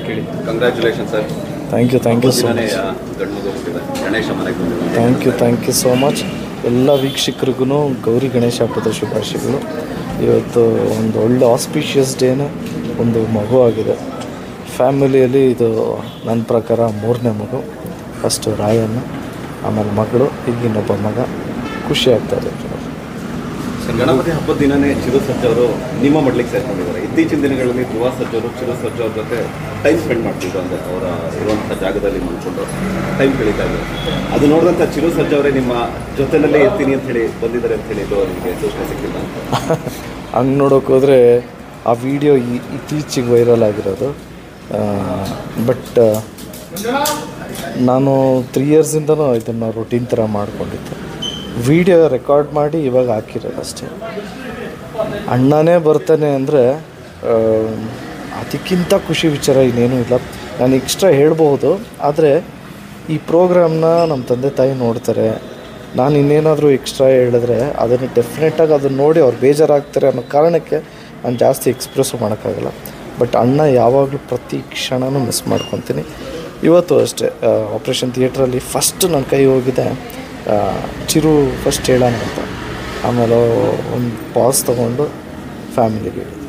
ಕೇಳಿ congratulation sir thank you thank you so ದಿನನೇ much ಗಂಡು ಮಗು ಹುಟ್ಟಿದೆ ಗಣೇಶ ಮನೆಗೆ ಬಂದಿದೆ thank you thank you so much ಎಲ್ಲ ವೀಕ್ಷಕರಿಗೂ ಗೌರಿ ಗಣೇಶ ಹಬ್ಬದ ಶುಭಾಶಯಗಳು ಇವತ್ತು ಒಂದು ಒಳ್ಳೆ ಆಸ್ಪಿಷಿಯಸ್ ಡೇನ ಒಂದು ಮಗು ಆಗಿದೆ ಫ್ಯಾಮಿಲಿಯಲ್ಲಿ ಇದು ನನ್ನ ಪ್ರಕಾರ ಮೂರನೇ ಮಗು ಫಸ್ಟು ರಾಯಣ್ಣ ಆಮೇಲೆ ಮಗಳು ಈಗ ಇನ್ನೊಬ್ಬ ಮಗ ಖುಷಿ ಆಗ್ತಾ ಇದೆ ಸರ್ ಗಣಪತಿ ಹಬ್ಬದ ದಿನನೇ ಚಿರು ಸರ್ಜಾ ಅವರು ನಿಮ್ಮ ಮಡ್ಲಿಗೆ ಸೇರ್ಕೊಂಡಿದ್ದಾರೆ ಇತ್ತೀಚಿನ ದಿನಗಳಲ್ಲಿ ಧ್ರುವ ಸರ್ಜಾ ಅವರು ಚಿರು ಸರ್ಜಾ ಅವ್ರ ಜೊತೆ ಟೈಮ್ ಸ್ಪೆಂಡ್ ಮಾಡ್ತಿದ್ರು ಅಂದರೆ ಅವರ ಇರುವಂಥ ಜಾಗದಲ್ಲಿ ಮಲ್ಕೊಂಡು ಟೈಮ್ ಕಳೀತಾ ಇದ್ರು ಅದು ನೋಡಿದಂಥ ಚಿರು ಸರ್ಜಾ ಅವರೇ ನಿಮ್ಮ ಜೊತೆನಲ್ಲೇ ಇರ್ತೀನಿ ಅಂತ ಹೇಳಿ ಬಂದಿದ್ದಾರೆ ಅಂತ ಹೇಳಿ ಇದು ನಿಮಗೆ ಸೂಚನೆ ಸಿಕ್ಕಿಲ್ಲ ಹಂಗೆ ನೋಡೋಕೆ ಹೋದರೆ ಆ ವಿಡಿಯೋ ಇತ್ತೀಚೆಗೆ ವೈರಲ್ ಆಗಿರೋದು ಬಟ್ ನಾನು ತ್ರೀ ಇಯರ್ಸಿಂದನೂ ಇದನ್ನು ರೊಟೀನ್ ಥರ ಮಾಡ್ಕೊಂಡಿದ್ದೆ ವಿಡಿಯೋ ರೆಕಾರ್ಡ್ ಮಾಡಿ ಇವಾಗ ಹಾಕಿರೋದು ಅಷ್ಟೇ ಅಣ್ಣನೇ ಬರ್ತಾನೆ ಅಂದರೆ ಅದಕ್ಕಿಂತ ಖುಷಿ ವಿಚಾರ ಇನ್ನೇನೂ ಇಲ್ಲ ನಾನು ಎಕ್ಸ್ಟ್ರಾ ಹೇಳ್ಬೋದು ಆದರೆ ಈ ಪ್ರೋಗ್ರಾಮ್ನ ನಮ್ಮ ತಂದೆ ತಾಯಿ ನೋಡ್ತಾರೆ ನಾನು ಇನ್ನೇನಾದರೂ ಎಕ್ಸ್ಟ್ರಾ ಹೇಳಿದ್ರೆ ಅದನ್ನು ಡೆಫಿನೆಟಾಗಿ ಅದನ್ನು ನೋಡಿ ಅವ್ರು ಬೇಜಾರಾಗ್ತಾರೆ ಅನ್ನೋ ಕಾರಣಕ್ಕೆ ನಾನು ಜಾಸ್ತಿ ಎಕ್ಸ್ಪ್ರೆಸ್ಸು ಮಾಡೋಕ್ಕಾಗಲ್ಲ ಬಟ್ ಅಣ್ಣ ಯಾವಾಗಲೂ ಪ್ರತಿ ಕ್ಷಣನೂ ಮಿಸ್ ಮಾಡ್ಕೊತೀನಿ ಇವತ್ತು ಅಷ್ಟೇ ಆಪ್ರೇಷನ್ ಥಿಯೇಟ್ರಲ್ಲಿ ಫಸ್ಟ್ ನನ್ನ ಕೈ ಹೋಗಿದೆ ಆ, ಚಿರು ಫಸ್ಟ್ ಹೇಳೋಣ ಅಂತ ಆಮೇಲೆ ಒಂದು ಪಾಸ್ ತೊಗೊಂಡು ಫ್ಯಾಮಿಲಿಗೆ ಹೇಳಿದೆ